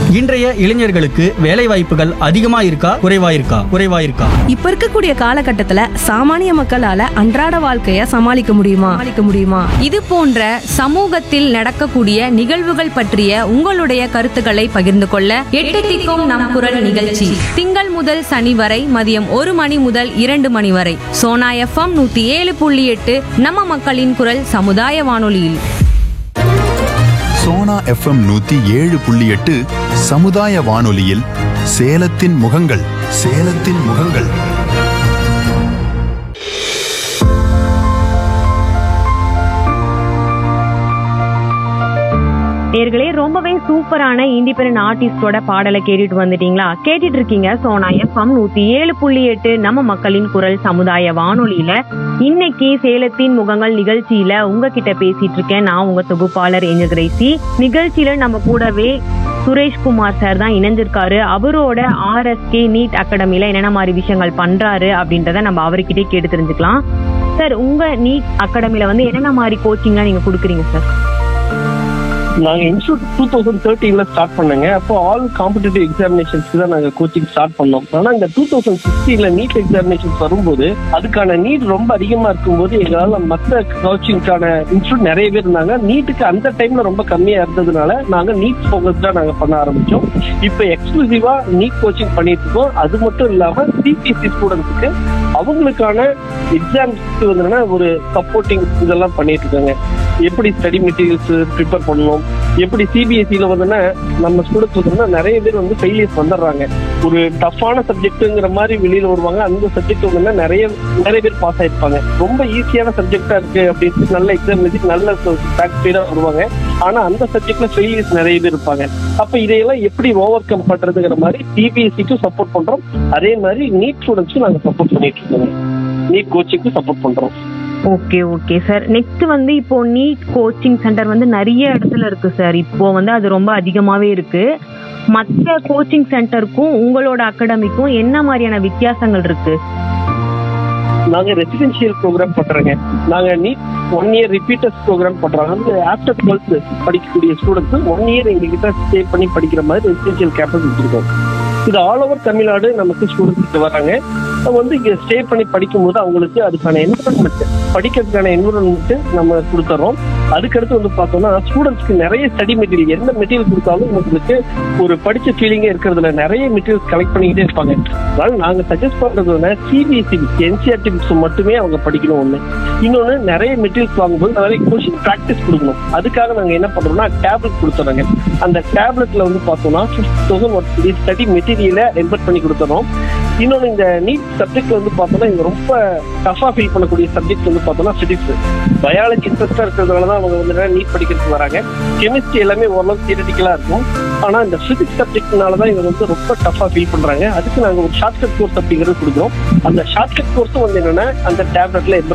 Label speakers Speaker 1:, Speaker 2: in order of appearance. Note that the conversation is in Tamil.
Speaker 1: இன்றைய இளைஞர்களுக்கு வேலை வாய்ப்புகள் அதிகமா இருக்கா குறைவா இருக்கா குறைவா இருக்கா
Speaker 2: இப்ப இருக்கக்கூடிய காலகட்டத்துல சாமானிய மக்களால அன்றாட வாழ்க்கைய சமாளிக்க முடியுமா சமாளிக்க முடியுமா
Speaker 3: இது போன்ற சமூகத்தில் நடக்கக்கூடிய நிகழ்வுகள் பற்றிய உங்களுடைய கருத்துக்களை பகிர்ந்து கொள்ள எட்டு திக்கும் நம் குரல் நிகழ்ச்சி திங்கள் முதல் சனி வரை மதியம் ஒரு மணி முதல் இரண்டு மணி வரை சோனா எஃப்எம் நூத்தி ஏழு புள்ளி எட்டு நம்ம மக்களின் குரல் சமுதாய வானொலியில்
Speaker 4: சோனா எஃப்எம் நூத்தி ஏழு புள்ளி எட்டு சமுதாய வானொலியில் சேலத்தின் முகங்கள் சேலத்தின் முகங்கள்
Speaker 5: நேர்களே ரொம்பவே சூப்பரான இண்டிபெண்டன்ட் ஆர்டிஸ்டோட பாடலை கேட்டுட்டு வந்துட்டீங்களா கேட்டுட்டு இருக்கீங்க சோனா எஃப்எம் நூத்தி ஏழு புள்ளி எட்டு நம்ம மக்களின் குரல் சமுதாய வானொலியில இன்னைக்கு சேலத்தின் முகங்கள் நிகழ்ச்சியில உங்ககிட்ட பேசிட்டு இருக்கேன் நான் உங்க தொகுப்பாளர் ஏஞ்சல் கிரேசி நிகழ்ச்சியில நம்ம கூடவே சுரேஷ்குமார் சார் தான் இணைஞ்சிருக்காரு அவரோட ஆர்எஸ்கே நீட் அகாடமில என்னென்ன மாதிரி விஷயங்கள் பண்றாரு அப்படின்றத நம்ம அவர்கிட்டே கேட்டு தெரிஞ்சுக்கலாம் சார் உங்க நீட் அகாடமில வந்து என்னென்ன மாதிரி கோச்சிங்லாம் நீங்க கொடுக்குறீங்க சார்
Speaker 6: நாங்க இன்ஸ்டியூட் டூ தௌசண்ட் தேர்ட்டீன்ல ஸ்டார்ட் பண்ணங்க அப்போ ஆல் காம்படிட்டிவ் எக்ஸாமினேஷன்ஸ்க்கு தான் நாங்க கோச்சிங் ஸ்டார்ட் பண்ணோம் ஆனா இந்த டூ தௌசண்ட் சிக்ஸ்டீன்ல நீட் எக்ஸாமினேஷன்ஸ் வரும்போது அதுக்கான நீட் ரொம்ப அதிகமா இருக்கும்போது எங்களால மற்ற கோச்சிங்க்கான இன்ஸ்டியூட் நிறைய பேர் இருந்தாங்க நீட்டுக்கு அந்த டைம்ல ரொம்ப கம்மியா இருந்ததுனால நாங்க நீட் ஃபோக்கஸ்டா நாங்க பண்ண ஆரம்பிச்சோம் இப்போ எக்ஸ்க்ளூசிவா நீட் கோச்சிங் பண்ணிட்டு இருக்கோம் அது மட்டும் இல்லாம சிபிஎஸ்சி ஸ்டூடெண்ட்ஸ்க்கு அவங்களுக்கான எக்ஸாம்ஸ்க்கு வந்து ஒரு சப்போர்ட்டிங் இதெல்லாம் பண்ணிட்டு இருக்காங்க எப்படி ஸ்டடி மெட்டீரியல்ஸ் ப்ரிப்பேர் பண்ணணும் எப்படி சிபிஎஸ்சியில வந்துன்னா நம்ம ஸ்டூடெண்ட்ஸ் வந்து நிறைய பேர் வந்து ஃபெயிலியர்ஸ் வந்துடுறாங்க ஒரு டஃப்பான சப்ஜெக்ட்டுங்கிற மாதிரி வெளியில வருவாங்க அந்த சப்ஜெக்ட் வந்து நிறைய நிறைய பேர் பாஸ் ஆயிருப்பாங்க ரொம்ப ஈஸியான சப்ஜெக்டா இருக்கு அப்படின்னு நல்ல எக்ஸாம் எழுதி நல்ல சாட்டிஸ்ஃபைடா வருவாங்க ஆனா அந்த சப்ஜெக்ட்ல ஃபெயிலியர்ஸ் நிறைய பேர் இருப்பாங்க அப்ப இதையெல்லாம் எப்படி ஓவர் கம் பண்றதுங்கிற மாதிரி சிபிஎஸ்சிக்கும் சப்போர்ட் பண்றோம் அதே மாதிரி நீட் ஸ்டூடெண்ட்ஸ்க்கும் நாங்க சப்போர்ட் பண்ணிட்டு இருக்கோம் நீட் கோச்சிங்க்கு சப்போர்ட் பண்றோம்
Speaker 5: ஓகே ஓகே சார் நெக்ஸ்ட் வந்து இப்போ நீட் கோச்சிங் சென்டர் வந்து நிறைய இடத்துல இருக்கு சார் இப்போ வந்து அது ரொம்ப அதிகமாவே இருக்கு மற்ற கோச்சிங் சென்டருக்கும் உங்களோட அகாடமிக்கும் என்ன மாதிரியான வித்தியாசங்கள் இருக்கு
Speaker 6: நாங்க ரெசிடென்ஷியல் ப்ரோக்ராம் பண்றோங்க நாங்க NEET one year repeaters programme பண்றோம் வந்து ஆஃப்டர் டுவெல்த் படிக்கக்கூடிய ஸ்டூடெண்ட்ஸ் ஒன் இயர் எங்ககிட்ட ஸ்டே பண்ணி படிக்கிற மாதிரி ரெசிடென்ஷியல் கேம்பஸ் வச்சிருக்கோம் இது ஆல் ஓவர் தமிழ்நாடு நமக்கு ஸ்டூடெண்ட்ஸ் வராங்க நம்ம வந்து இங்க ஸ்டே பண்ணி படிக்கும்போது அவங்களுக்கு அதுக்கான என்விரான்மெண்ட் படிக்கிறதுக்கான என்விரான்மெண்ட் நம்ம கொடுத்துறோம் அதுக்கடுத்து வந்து பார்த்தோம்னா ஸ்டூடெண்ட்ஸ்க்கு நிறைய ஸ்டடி மெட்டீரியல் எந்த மெட்டீரியல் கொடுத்தாலும் உங்களுக்கு ஒரு படிச்ச ஃபீலிங்கே இருக்கிறதுல நிறைய மெட்டீரியல்ஸ் கலெக்ட் பண்ணிக்கிட்டே இருப்பாங்க அதனால நாங்க சஜஸ்ட் பண்றது வந்து சிபிஎஸ்சி என்சிஆர்டி புக்ஸ் மட்டுமே அவங்க படிக்கணும் ஒண்ணு இன்னொன்னு நிறைய மெட்டீரியல்ஸ் வாங்கும்போது நிறைய கொஸ்டின் ப்ராக்டிஸ் கொடுக்கணும் அதுக்காக நாங்க என்ன பண்றோம்னா டேப்லெட் கொடுத்துறாங்க அந்த டேப்லெட்ல வந்து பார்த்தோம்னா ஃபிஃப்ட் தௌசண்ட் ஸ்டடி மெட்டீரியலை எம்பெட் பண்ணி கொடுத்துறோம் இன்னொன்று இந்த நீட் சப்ஜெக்ட் வந்து பார்த்தோம்னா இங்க ரொம்ப டஃபா ஃபீல் பண்ணக்கூடிய சப்ஜெக்ட் வந்து பார்த்தோம்னா பிசிக்ஸ் பயாலஜி இன்ட்ரெஸ்டா இருக்கிறதுனால தான் அவங்க வந்து நீட் படிக்கிறதுக்கு வராங்க கெமிஸ்ட்ரி எல்லாமே ஓரளவு தியரட்டிக்கலா இருக்கும் ஆனா இந்த பிசிக்ஸ் சப்ஜெக்ட்னால தான் இவங்க வந்து ரொம்ப டஃபா ஃபீல் பண்றாங்க அதுக்கு நாங்க ஒரு ஷார்ட்கட் கோர்ஸ் அப்படிங்கிறது கொடுக்குறோம் அந்த ஷார்ட்கட் கோர்ஸும் வந்து என்னன்னா அந்த டேப்லெட்ல எம்பெட்